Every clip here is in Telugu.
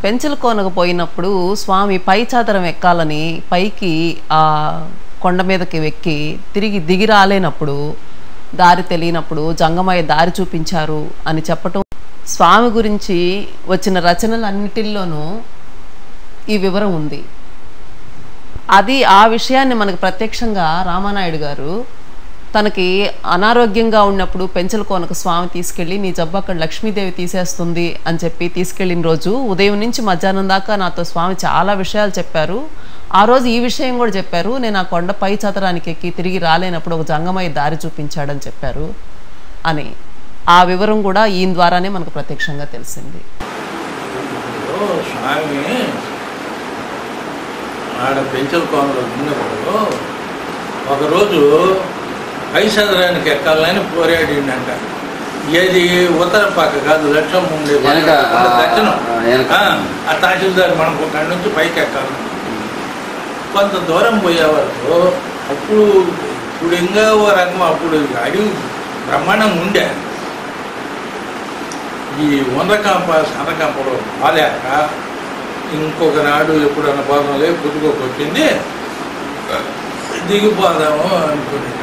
పెంచల కోనకు పోయినప్పుడు స్వామి పై చాదరం ఎక్కాలని పైకి ఆ కొండ మీదకి ఎక్కి తిరిగి దిగి రాలేనప్పుడు దారి తెలియనప్పుడు జంగమయ్య దారి చూపించారు అని చెప్పటం స్వామి గురించి వచ్చిన రచనలన్నిటిల్లోనూ ఈ వివరం ఉంది అది ఆ విషయాన్ని మనకు ప్రత్యక్షంగా రామానాయుడు గారు తనకి అనారోగ్యంగా ఉన్నప్పుడు పెంచల కోనకు స్వామి తీసుకెళ్ళి నీ జబ్బు అక్కడ లక్ష్మీదేవి తీసేస్తుంది అని చెప్పి తీసుకెళ్ళిన రోజు ఉదయం నుంచి మధ్యాహ్నం దాకా నాతో స్వామి చాలా విషయాలు చెప్పారు ఆ రోజు ఈ విషయం కూడా చెప్పారు నేను ఆ కొండ పై చదరానికి ఎక్కి తిరిగి రాలేనప్పుడు ఒక జంగమయ్య దారి చూపించాడని చెప్పారు అని ఆ వివరం కూడా ఈయన ద్వారానే మనకు ప్రత్యక్షంగా తెలిసింది ఓ స్వామి ఆడ పెంచల కోనలో ఉన్నప్పుడు ఒకరోజు పైసదరానికి ఎక్కాలని పోరాడిండంట ఏది ఉత్తర పక్క కాదు లక్ష్యం ఉండే వెనక, ఆ, దర్శనం ఆ, వెనక. ఆ, ఆ తహసీల్దార్ మనకు అక్కడి నుంచి పైకి ఎక్కాలి కొంత దూరం పోయే వరకు అప్పుడు ఇప్పుడు ఇంకా ఓ రకం అప్పుడు అడవి బ్రహ్మాండంగా ఉండే ఈ వందకాంప సన్నకాంపలో బాలేక ఇంకొక నాడు ఎప్పుడన్నా పోదాంలే పుట్టుకోకి వచ్చింది దిగిపోదాము అనుకునేది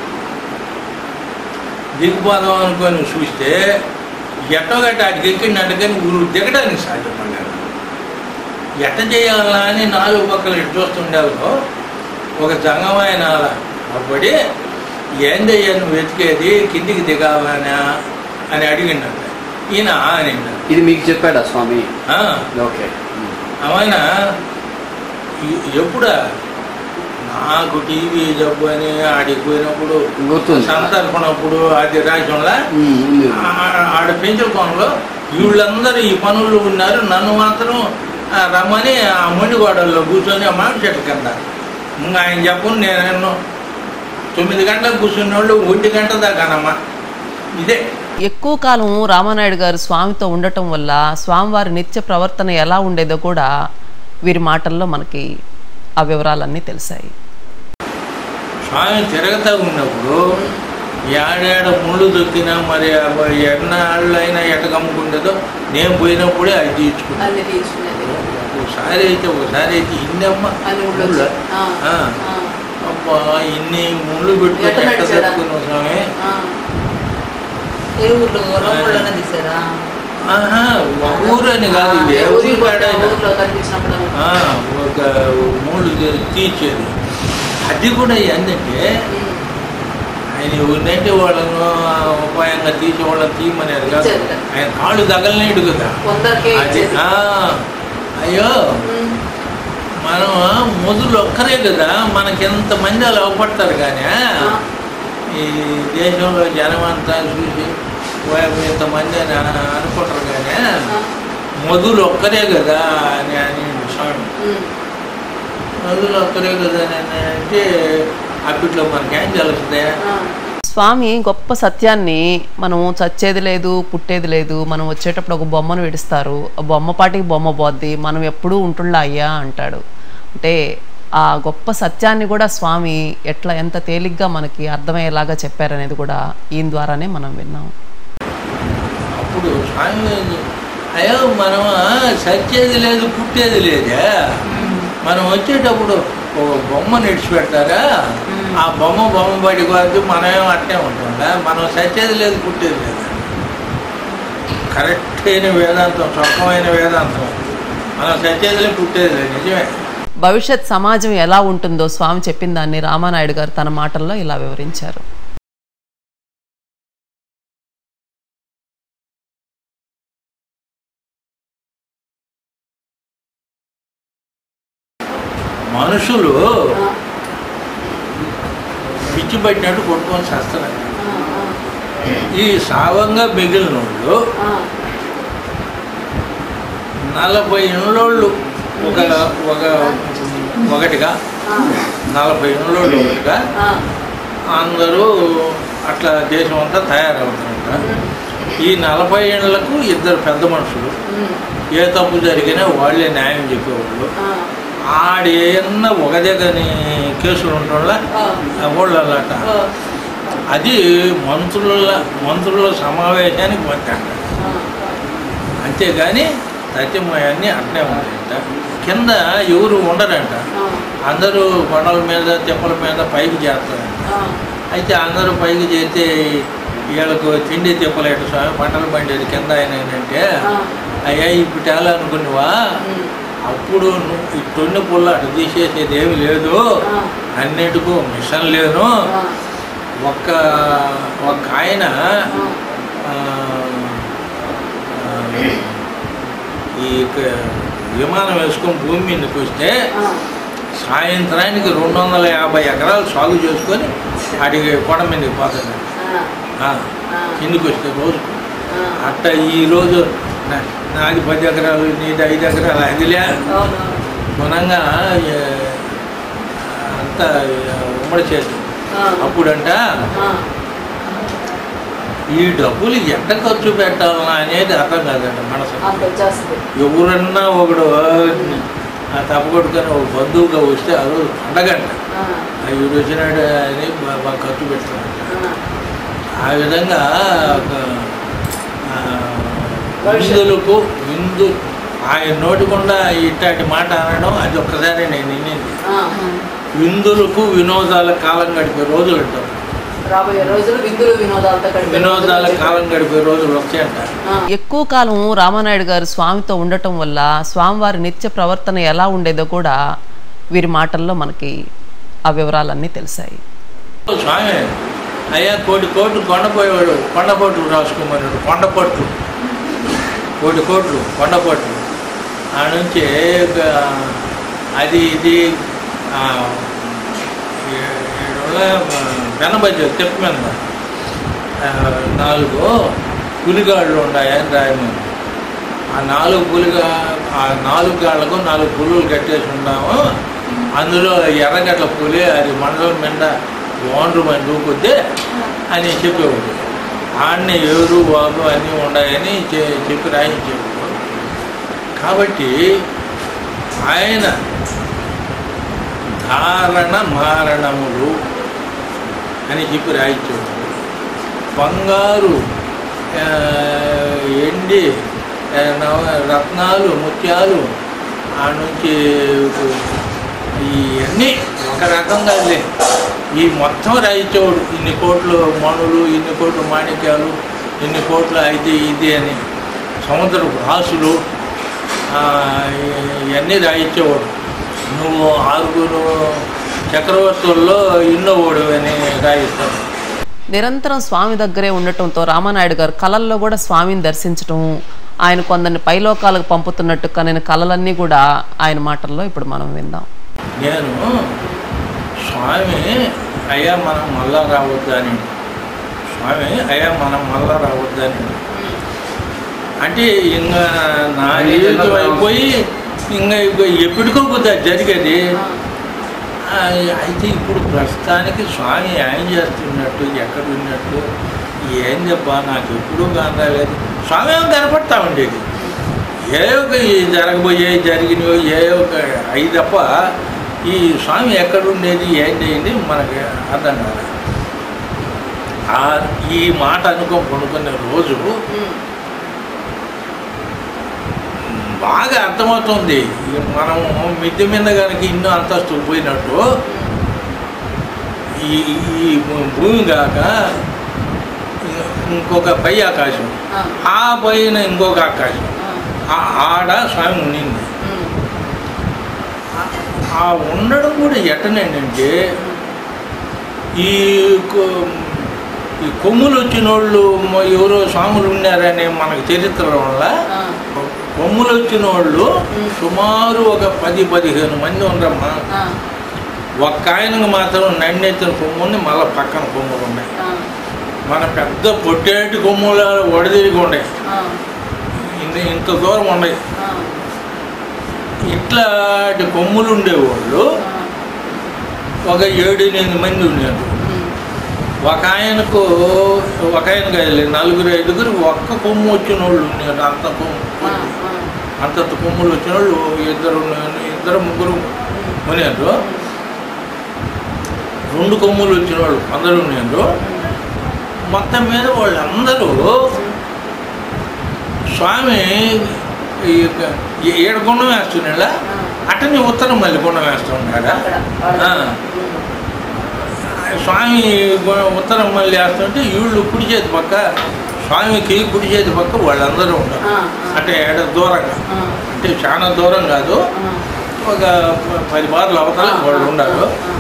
దిగిపోదాం అనుకొని చూస్తే ఎట్టగట్ట అటుకి ఎక్కిందంటే కానీ ఊరు దిగడానికి సాధ్యపడ్డాడు ఎట్ట చేయాలా అని నాలుగు పక్కల ఇటు చూస్తుండేలో ఒక జంగమైన అప్పటి ఏందయ్యా నువ్వు వెతికేది కిందికి దిగాలనా అని అడిగిండంట ఈయన అని ఇది మీకు చెప్పాడా స్వామి ఓకే ఆయన ఎ- ఎప్పుడా నాకు టీవీ జబ్బు అని ఆడికి పోయినప్పుడు గుర్తుంది. సంతర్పణప్పుడు అది రాజ్యంలో ఉమ్, ఉంది. ఆ- ఆడ పెంచల కోనలో వీళ్ళందరూ ఈ పనుల్లో ఉన్నారు నన్ను మాత్రం ఆ, రమ్మని ఆ మొండిగోడల్లో కూర్చొని ఆ మామిడి చెట్ల కింద ఇంకా ఆయన చెప్పు నేను తొమ్మిది గంటలకు కూర్చున్న వాళ్ళు ఒంటి గంట దాకానమ్మా ఇదే ఎక్కువ కాలం రామానాయుడు గారు స్వామితో ఉండటం వల్ల స్వామివారి నిత్య ప్రవర్తన ఎలా ఉండేదో కూడా వీరి మాటల్లో మనకి ఆ వివరాలన్నీ తెలిసాయి స్వామి తిరగతా ఉన్నప్పుడు ఏడాడ ముళ్ళు దొక్కినా మరి ఎన్నాళ్ళు అయినా ఎట్ట కమ్ముకుంటుందో నేను పోయినప్పుడే అది తీర్చుకున్నాను అన్ని తీసుకునేది ఒకసారి అయితే ఒకసారి అయితే ఇన్నమ్మ అన్ని ఊళ్ళో ముళ్ళ. ఆ, ఆ. ఆ, అబ్బా ఇన్ని ముళ్ళు పెట్టుకుని ఎట్ట ఎట్ట నడిచాడా? తప్పుకున్నావు స్వామి ఆ. ఏ ఊర్లో రంగుళ్ళనే తీసారా ఆహా ఒక ఊరు అని కాదు ఇది ఏ ఎవరి ఊరికి కాడ పోతే ఊర్లో కనిపించినప్పుడు ఆ, ఒక మూడు తీర్చేది అది కూడా ఏంటంటే ఉమ్, ఆయన ఎవరినంటే వాళ్ళను ఉపాయంగా తీసి వాళ్ళని తీయమనేది కాదు ఇచ్చేది. ఆయన కాళ్ళు తగలనేడు కదా కొందరికే అది ఇచ్చేది. ఆ, అయ్యో ఉమ్, మనం మొదలు ఒక్కరే కదా మనకి ఎంతమంది అలా అవపడతారు కానీ ఆ, ఈ దేశంలో జనం అంతా చూసి "ఓయ్, ఇంతమంది అని అన- అనుకుంటారు కానీ ఆ, మొదలు ఒక్కరే కదా అని అని స్వామి ఉమ్, మొదలు ఒక్కరే కదా అని అంటే అప్పట్లో మనకేం తెలుస్తుంది ఆ, స్వామి గొప్ప సత్యాన్ని మనం చచ్చేది లేదు పుట్టేది లేదు మనం వచ్చేటప్పుడు ఒక బొమ్మను విడుస్తారు ఆ బొమ్మ పాటికి బొమ్మ పోద్ది మనం ఎప్పుడూ ఉంటుండా అయ్యా అంటాడు అంటే ఆ గొప్ప సత్యాన్ని కూడా స్వామి ఎట్లా ఎంత తేలిగ్గా మనకి అర్థమయ్యేలాగా చెప్పారనేది కూడా ఈయన ద్వారానే మనం విన్నాం అప్పుడు స్వామి అయ్యో మనం సచ్చేది లేదు పుట్టేది లేదే మనం వచ్చేటప్పుడు ఓ బొమ్మ నిడిచిపెడతారా ఆ బొమ్మ బొమ్మ బయటకు వద్దు మనమేం అట్టే ఉంటుందా మనం సచ్చేది లేదు పుట్టేది లేదు కరెక్ట్ అయిన వేదాంతం స్వచ్ఛమైన వేదాంతం మనం సచ్చేది లేదు పుట్టేది లేదు నిజమే భవిష్యత్ సమాజం ఎలా ఉంటుందో స్వామి చెప్పిన దాన్ని రామానాయుడు గారు తన మాటల్లో ఇలా వివరించారు మనుషులు ఆ, పిచ్చి పట్టినట్టు కొట్టుకొని చేస్తున్నారు ఆ, ఈ సావంగా మిగిలిన వాళ్ళు ఆ, నలభై ఏళ్ళోళ్ళు ఒక ఒక ఒకటిగా ఆ, నలభై ఏళ్ళోళ్ళు ఒకటిగా ఆ, అందరూ అట్లా దేశం అంతా తయారవుతున్నారు ఈ నలభై ఏళ్లకు ఇద్దరు పెద్ద మనుషులు ఉమ్, ఏ తప్పు జరిగినా వాళ్ళే న్యాయం చెప్పేవాళ్ళు ఆ, ఆడ ఏమన్నా ఒక దగ్గరని కేసులు ఉంటుండ ఆ, ఊళ్ళట ఆ, అది మంత్రుల మంత్రుల సమావేశానికి వచ్చాక ఆ, అంతేగాని సత్యమయాన్ని అట్నే ఉంటాయంట కింద ఎవరు ఉండరంట అందరూ కొండల మీద తెప్పల మీద పైకి చేస్తారంట అయితే అందరూ పైకి చేస్తే వీళ్ళకు తిండి తిప్పలేట స్వామి పంటలు పండేది కింద ఆయన ఏంటంటే అయ్యా ఇప్పుడు తేలా అనుకున్నావా అప్పుడు నువ్వు ఈ తొన్ని పుల్ల అటు తీసేసేది ఏమి లేదు అన్నిటికూ మిషన్ లేదు ఒక్క ఒక్క ఆయన ఆ, ఆ, ఈ క- విమానం వేసుకొని భూమి మీదకి వస్తే సాయంత్రానికి రెండు వందల యాభై ఎకరాలు సాగు చేసుకొని అడిగి కొండ మీదకి పోతుంది ఆ, కిందికి వస్తే రోజు అట్ట ఈరోజు నా- నాది పది ఎకరాలు నీది ఐదు ఎకరాలు అదిలే గుణంగా ఏ, అంతా ఉమ్మడి చేతి అప్పుడంట ఈ డబ్బులు ఎంత ఖర్చు పెట్టాలన్నా అనేది అర్థం కాదంట మనసు అంత వచ్చేస్తుంది ఎవరన్నా ఒకడు ఆ తప్పకొట్టుకొని ఒక బంధువుగా వస్తే ఆ రోజు పండగంట ఆ ఈడు వచ్చినాడు అని బా- బాగా ఖర్చు పెడతాడంట ఆ విధంగా ఒక, ఆ, విందులకు విందు ఆయన నోటికుండా ఇట్లాంటి మాట అనడం అది ఒక్కసారి నేను వినింది విందులకు వినోదాల కాలం గడిపే రోజులు అంటారు రాబోయే రోజులు విందులు వినోదాలతో గడిపే వినోదాల రోజులు కాలం గడిపే రోజులు వచ్చాయంట ఆ, ఎక్కువ కాలం రామానాయుడు గారు స్వామితో ఉండటం వల్ల స్వామివారి నిత్య ప్రవర్తన ఎలా ఉండేదో కూడా వీరి మాటల్లో మనకి ఆ వివరాలన్నీ తెలిసాయి స్వామి అయ్యా కోటి కోట్లు కొండపోయేవాడు కొండపోట్లు రాసుకోమన్నాడు కొండపొట్లు కోటి కోట్లు కొండపొట్లు ఆ నుంచి ఇక అది ఇది ఆ, ఏ- ఏడుల వెనబజ్జ చెప్పు మీద ఆ, నాలుగు పులిగాళ్ళు ఉన్నాయని రాయమని ఆ నాలుగు పులిగా ఆ నాలుగు గాళ్ళకు నాలుగు పులులు కట్టేసి ఉన్నాము అందులో ఎర్రగడ్ల పులి అది మండలం మీద ఓనరు మన దూకొద్దే అని చెప్పేవాడు ఆడిని ఎవరు వాగు అన్నీ ఉన్నాయని చె- చెప్పి రాయించేవాడు కాబట్టి ఆయన ధారణ మారణములు అని చెప్పి రాయించేవాడు బంగారు ఆ, ఎండి ఆ, నవ- రత్నాలు ముత్యాలు ఆ నుంచి ఇవన్నీ ఒక రకంగా లే ఈ మొత్తం రాయించేవాడు ఇన్ని కోట్లు మణులు ఇన్ని కోట్లు మాణిక్యాలు ఇన్ని కోట్లు అయితే ఇది అని సముద్రపు రాసులు ఆ, ఇవన్నీ రాయించేవాడు నువ్వు ఆరుగురు చక్రవర్తుల్లో ఇన్నోవాడు అని రాయిస్తాడు నిరంతరం స్వామి దగ్గరే ఉండటంతో రామానాయుడు గారు కళల్లో కూడా స్వామిని దర్శించటం ఆయన కొందరిని పైలోకాలకు పంపుతున్నట్టు కనిన కళలన్నీ కూడా ఆయన మాటల్లో ఇప్పుడు మనం విందాం నేను స్వామి అయ్యా మనం మళ్ళా రావద్దని స్వామి అయ్యా మనం మళ్ళా రావద్దని అంటే ఇంకా నా జీవితం అయిపోయి ఇంకా ఇక ఎప్పటికో కొద్దిగా జరిగేది ఆ, అయితే ఇప్పుడు ప్రస్తుతానికి స్వామి ఏం చేస్తున్నట్టు ఎక్కడ ఉన్నట్టు ఏం చెప్పా నాకు ఎప్పుడూ కనరాలేదు స్వామి ఏమో కనపడతా ఉండేది ఏ ఒక ఈ జరగబోయే జరిగినవో ఏ ఒక అయి తప్ప ఈ స్వామి ఎక్కడ ఉండేది ఏం చేయండి మనకి అర్థం కాదు ఆ ఈ మాట అనుకో కొనుక్కునే రోజు ఉమ్, బాగా అర్థమవుతుంది ఈ మనము మిద్దె మీద కనుక ఇన్నో అంతస్తులు పోయినట్టు ఈ ఈ భూమి కాక ఇంకొక పై ఆకాశం ఆ, ఆ పైన ఇంకొక ఆకాశం ఆ, ఆ ఆడ స్వామి ఉండింది ఉమ్, ఆ ఉండడం కూడా ఎట్టనేంటంటే ఈ కొ- ఈ కొమ్ములు వచ్చిన వాళ్ళు మ- ఎవరో స్వాములు ఉన్నారనే మనకు చరిత్ర వల్ల ఆ, కొమ్ములు వచ్చిన వాళ్ళు మ్. సుమారు ఒక పది పదిహేను మంది ఉండమ్మా ఆ, ఒక్క ఆయనకు మాత్రం నన్నెత్తిన కొమ్ము ఉంది మళ్ళీ పక్కన కొమ్ములు ఉన్నాయి ఆ, మన పెద్ద పొట్టేటి కొమ్ములు ఒడదిరిగి ఉన్నాయి ఆ, ఇంత ఇంత దూరం ఉన్నాయి ఆ, ఇట్లాంటి కొమ్ములు ఉండేవాళ్ళు ఆ, ఒక ఏడు ఎనిమిది మంది ఉన్నారు ఉమ్, ఒక ఆయనకు ఒక ఆయన కాదు నలుగురు ఐదుగురు ఒక్క కొమ్ము వచ్చిన వాళ్ళు ఉన్నారు అంత కొమ్ము ఆ, ఆ, అంతంత కొమ్ములు వచ్చిన వాళ్ళు ఇద్దరు ఉన్నారు, ఇద్దరు ముగ్గురు ఉన్నారు రెండు కొమ్ములు వచ్చిన వాళ్ళు అందరూ ఉన్నారు మొత్తం మీద వాళ్ళందరూ స్వామి ఈ ఈ ఏడు గుండం వేస్తున్నాడా అటని ఉత్తరం మళ్ళీ గుండం వేస్తున్నాడా అక్కడ వాళ్ళ- ఆ. స్వామి గు- ఉత్తరం మళ్ళీ వేస్తుంటే వీళ్ళు కుడి చేతి పక్క స్వామికి కుడి చేతి పక్క వాళ్ళందరూ ఉంటారు ఆ, ఆ. అంటే ఏడ దూరంగా ఆ, అంటే చాలా దూరం కాదు ఆ. ఒక ప- పది బార్లు అవతల వాళ్ళు ఉన్నారు ఆ,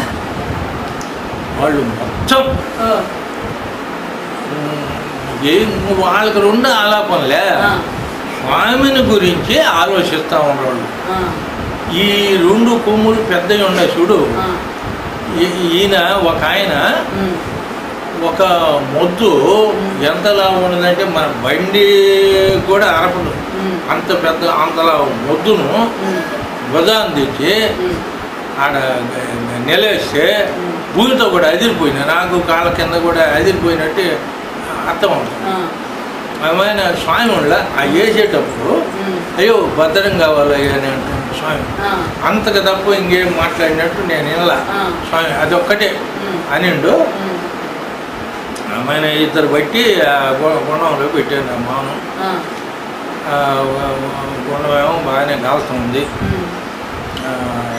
వాళ్ళు మొత్తం ఆ, ఉమ్, ఏం వాళ్ళకి రెండు ఆలాపనలే ఆ, స్వామిని గురించి ఆలోచిస్తూ ఉండేవాళ్ళు ఆ, ఈ రెండు కొమ్ములు పెద్దవి ఉన్నాయి చూడు ఆ. ఈ- ఈయన ఒక ఆయన ఉమ్, ఒక మొద్దు ఎంతలా ఉన్నదంటే మన బండి కూడా అరపదు ఉమ్, అంత పెద్ద అంతలా మొద్దును ఉమ్, భుజాన్ని తెచ్చి ఉమ్. ఆడ నిలేస్తే భూమితో కూడా అదిరిపోయినా నాకు కాళ్ళ కింద కూడా అదిరిపోయినట్టు అర్థం అవుతుంది ఆ, ఏమైనా స్వామి వాళ్ళ ఆ వేసేటప్పుడు ఉమ్, అయ్యో భద్రం కావాలి అని అంటాడు స్వామి ఆ, అంతకు తప్ప ఇంకేం మాట్లాడినట్టు నేను వినలా ఆ. స్వామి అదొక్కటే ఉమ్, అనిండు ఉమ్, ఆమెన ఇద్దరు బట్టి ఆ గు- గుండంలో పెట్టాను ఆ మాను ఆ, ఆ గుండం ఏమో బాగానే కాలుతుంది ఉమ్, ఆ,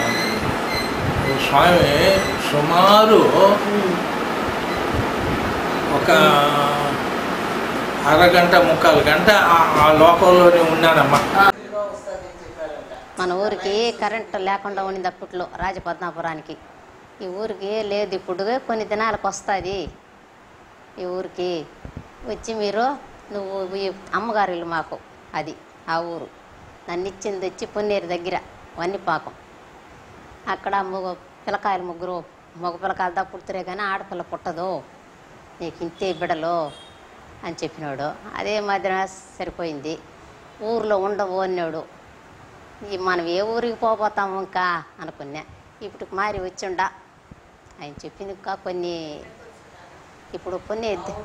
స్వామి సుమారు ఉమ్. ఒక అరగంట ముక్కాలు గంట ఆ- ఆ లోకంలోనే ఉన్నానమ్మా మన ఊరికి కరెంటు లేకుండా ఉండింది అప్పట్లో రాజపద్మాపురానికి ఈ ఊరికి లేదు ఇప్పుడు కొన్ని దినాలకు వస్తుంది ఈ ఊరికి వచ్చి మీరు నువ్వు ఈ అమ్మగారి ఇల్లు మాకు అది ఆ ఊరు నన్ను ఇచ్చింది వచ్చి పొన్నేరు దగ్గర వన్నిపాకం అక్కడ మగ పిల్లకాయలు ముగ్గురు మగ పిల్లకాయలు దా పుడుతురే కానీ ఆడపిల్ల పుట్టదు నీకు ఇంతే బిడలు అని చెప్పినాడు అదే మధ్యన సరిపోయింది ఊర్లో ఉండవు అన్నాడు ఈ మనం ఏ ఊరికి పోపోతాము ఇంకా అనుకున్నా ఇప్పుడు మారి వచ్చిండా ఆయన చెప్పింది ఇంకా కొన్ని ఇప్పుడు కొన్ని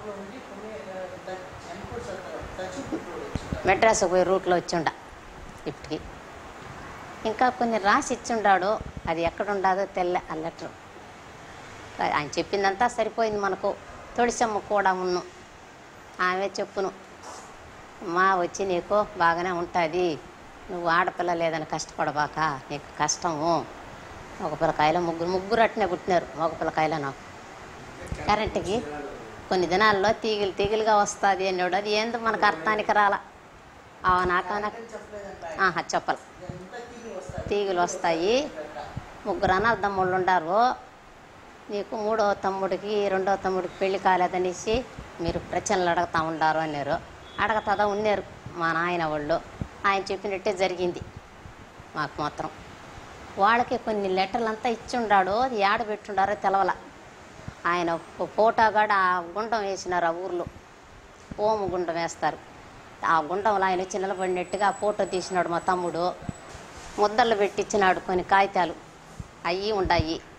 మెడ్రాస్ పోయే రూట్లో వచ్చిండా ఇప్పటికి ఇంకా కొన్ని రాసి ఇచ్చిండాడు అది ఎక్కడ ఉండదో తెల్ల ఆ లెటర్ ఆయన చెప్పిందంతా సరిపోయింది మనకు తొడిసమ్మ కూడా ఉన్ను ఆమె చెప్పును మా వచ్చి నీకు బాగానే ఉంటుంది నువ్వు ఆడపిల్ల లేదని కష్టపడబాక నీకు కష్టము ఒక పిల్లకాయలు ముగ్గురు ముగ్గురు అట్నే పుట్టినారు ఒక పిల్లకాయలు నాకు కరెంటుకి కొన్ని దినాల్లో తీగిలు తీగిలుగా వస్తుంది అన్నాడు అది ఏందో మనకు అర్థానికి రాల నాక ఆహా చెప్పాలి తీగలు వస్తాయి ముగ్గురు అన్నదమ్ముళ్ళు ఉండారు నీకు మూడవ తమ్ముడికి రెండవ తమ్ముడికి పెళ్లి కాలేదనేసి మీరు ప్రశ్నలు అడుగుతా ఉండారు అన్నారు అడగతాదా ఉన్నారు మా నాయన వాళ్ళు ఆయన చెప్పినట్టే జరిగింది మాకు మాత్రం వాళ్ళకి కొన్ని లెటర్లు అంతా ఇచ్చి ఉండాడు అది ఏడ పెట్టుండారో తెలవల ఆయన ఫో- ఫోటో కూడా ఆ గుండం వేసినారు ఆ ఊర్లో ఓము గుండం వేస్తారు ఆ గుండంలో ఆయన వచ్చి నిలబడినట్టుగా ఆ ఫోటో తీసినాడు మా తమ్ముడు ముద్దలు పెట్టించినాడు కొన్ని కాగితాలు అవి ఉండాయి